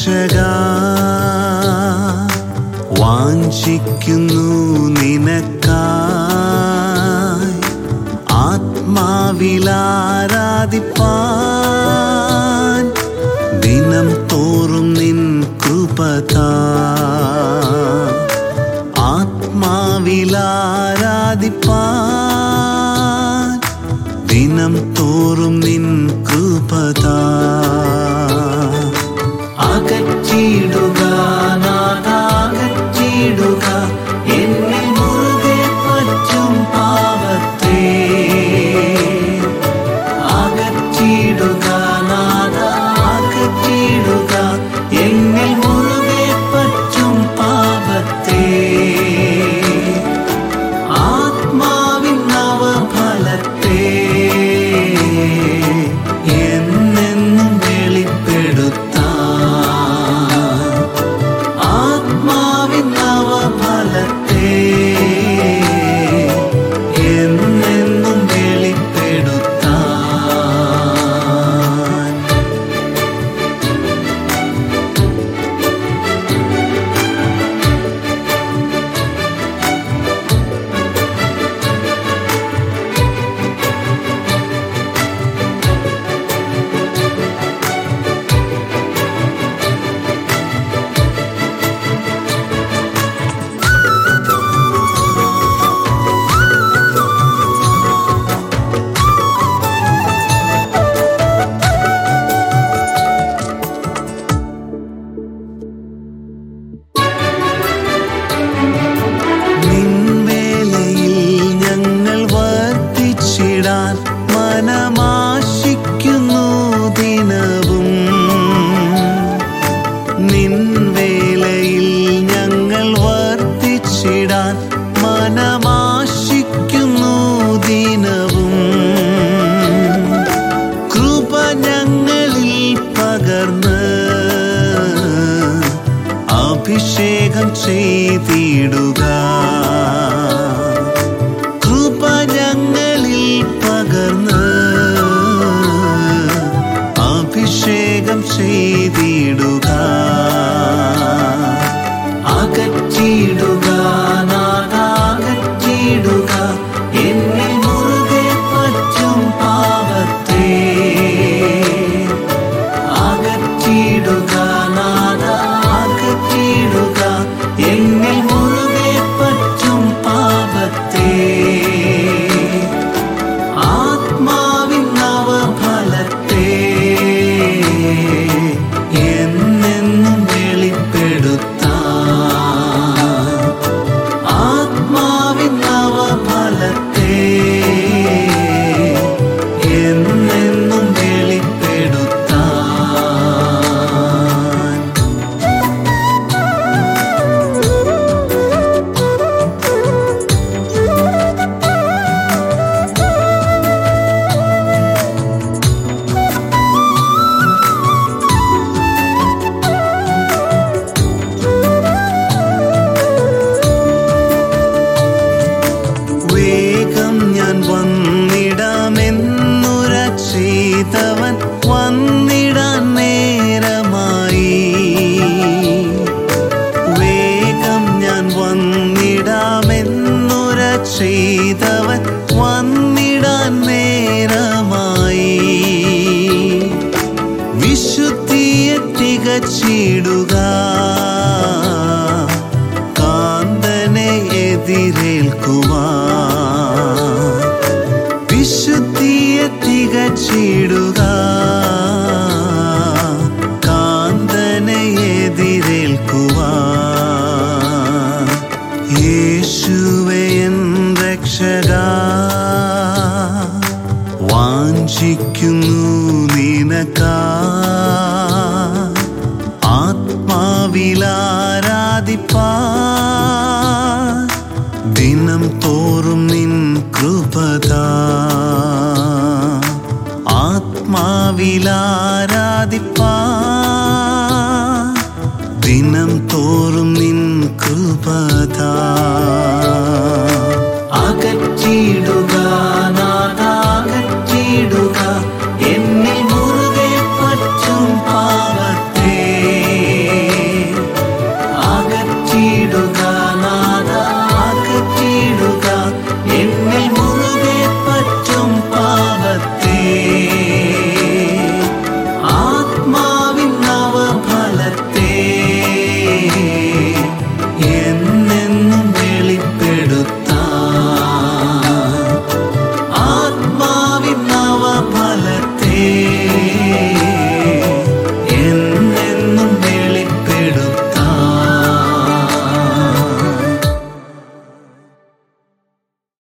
രക്ഷക വാഞ്ചിക്കുന്നു നിനക്കായി ആത്മാവിലാരാധിപ്പാൻ ദിനം തോറും നിൻ കൃപതാ ആത്മാവിലാരാധിപ്പാൻ ദിനം തോറും നിൻ കൃപതാ അകറ്റിടുക നാഥാകറ്റിടുക എന്നിൽ മുറുകെ പറ്റും പാവത്തെ അകറ്റിടുക നാഥ അകറ്റിടുക എന്നിൽ മുറുകെ പറ്റും പാപത്തെ ആത്മാവിൻ നവഫലത്തെ എന്നെന്നും വെളിപ്പെടുത്താൻ ആത്മാവിൻ നവഫലത്തെ എന്നെന്നും വെളിപ്പെടുത്താൻ നിൻവേലയിൽ ഞങ്ങൾ വർദ്ധിച്ചിടാൻ മനമാശിക്കുന്നു ദിനവും നിൻവേലയിൽ ഞങ്ങൾ വർദ്ധിച്ചിടാൻ മനമാശിക്കുന്നു ദിനവും കൃപ ഞങ്ങളിൽ പകർന്ന് അഭിഷേകം ചെയ്തിടുക കൃപ ഞങ്ങളിൽ പകർന്ന് അഭിഷേകം ചെയ്തിടുക അകറ്റിടുക നാഥാകറ്റിടുക എന്നിൽ മുറുകെ പറ്റും പാവത്തെ അകറ്റിടുക നാഥ അകറ്റിടുക എന്നിൽ മുറുകെ പറ്റും പാപത്തെ ആത്മാവിൻ നവഫലത്തെ എന്നെന്നും വെളിപ്പെടുത്താൻ ആത്മാവിൻ നവഫലത്തെ എന്നെന്നും വെളിപ്പെടുത്താൻ വേഗം ഞാൻ വന്നിടാമെന്നുര ചെയ്തവൻ വന്നിടാൻ നേരമായി വേഗം ഞാൻ വന്നിടാമെന്നുര ചെയ്തവൻ വന്നിടാൻ നേരമായി വിശുദ്ധിയെ തികച്ചിടുക കാന്തനെ എതിരേൽക്കുവാൻ വിശുദ്ധിയെ തികച്ചിടുക കാന്തനെ എതിരേൽക്കുവാൻ യേശുവേ എൻ രക്ഷക വാഞ്ചിക്കുന്നു നിനക്കാ ആത്മാവിലാരാധിപ്പാ ദിനം തോറും നിൻ കൃപതാ ആത്മാവിലാ